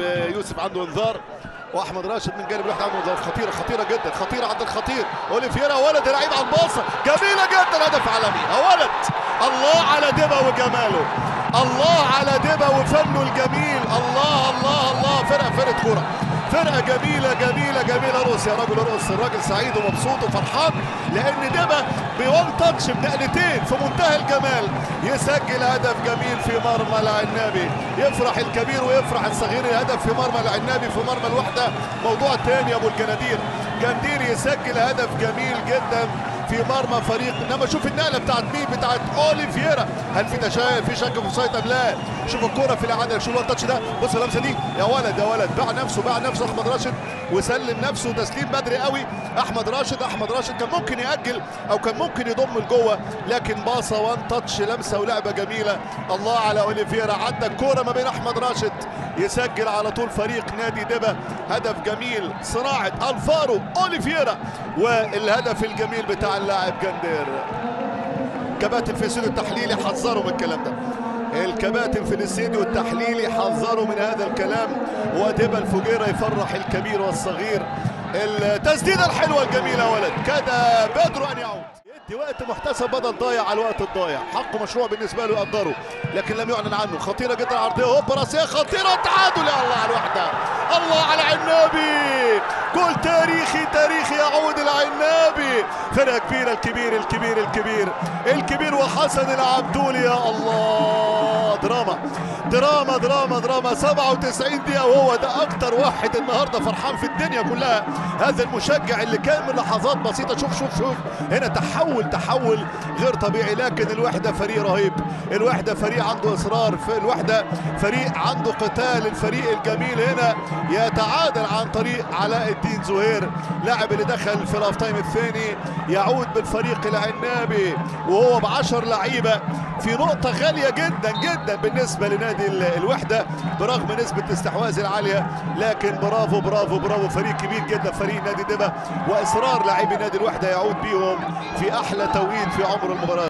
يوسف عنده انذار واحمد راشد من جانب الواحد عنده انذار خطيره خطيره جدا خطيره عند الخطير اوليفيرا ولد لعيب على الباصه جميله جدا هدف عالمي يا ولد الله على دبا وجماله الله على دبا وفنه الجميل الله الله الله فرقه فرقه كوره فرقه جميله جميله جميله روس يا راجل ارقص الراجل سعيد ومبسوط وفرحان لان دبا بون تاتش بنقلتين في منتهى الجمال يسجل هدف جميل في مرمى العنابي يفرح الكبير ويفرح الصغير الهدف في مرمى العنابي في مرمى الوحده موضوع تاني يا ابو الجنادير جندير يسجل هدف جميل جدا في مرمى فريق انما شوف النقله بتاعت مين بتاعت اوليفيرا هل في تشاؤم في شك في اوفسايد ام لا شوف الكوره في الاعاده شوف التاتش ده بص اللمسه دي يا ولد يا ولد باع نفسه باع نفسه احمد راشد وسلم نفسه تسليم بدري قوي احمد راشد احمد راشد كان ممكن ياجل او كان ممكن يضم لجوه لكن باصه وان تاتش لمسه ولعبه جميله الله على اوليفيرا عدى الكوره ما بين احمد راشد يسجل على طول فريق نادي دبا هدف جميل صناعه الفارو اوليفيرا والهدف الجميل بتاع اللاعب جندير كباتن في الاستوديو التحليلي حذروا من الكلام ده الكباتن في الاستوديو التحليلي حذروا من هذا الكلام ودبا الفجيره يفرح الكبير والصغير التسديده الحلوه الجميله يا ولد كاد بدر ان يعود يدي وقت محتسب بدل ضايع على الوقت الضايع حقه مشروع بالنسبه له يقدره لكن لم يعلن عنه خطيره جدا عرضيه هوب راسيه خطيره تعادل يا الله على الوحده الله على عنابي جول تاريخي تاريخي يعود العنابي فرقه كبيره الكبير الكبير الكبير الكبير وحسن العبدولي يا الله دراما دراما دراما دراما 97 دقيقه وهو ده اكتر واحد النهارده فرحان في الدنيا كلها هذا المشجع اللي كان من لحظات بسيطه شوف شوف شوف هنا تحول تحول غير طبيعي لكن الوحده فريق رهيب الوحده فريق عنده اصرار في الوحده فريق عنده قتال الفريق الجميل هنا يتعادل عن طريق علاء الدين زهير لاعب اللي دخل في الاف تايم الثاني يعود بالفريق العنابي وهو ب 10 لعيبه في نقطه غاليه جدا جدا بالنسبه لنادي الوحده برغم نسبه الاستحواذ العاليه لكن برافو برافو برافو فريق كبير جدا فريق نادي دبا واصرار لاعبي نادي الوحده يعود بيهم في احلى توقيت في عمر المباراه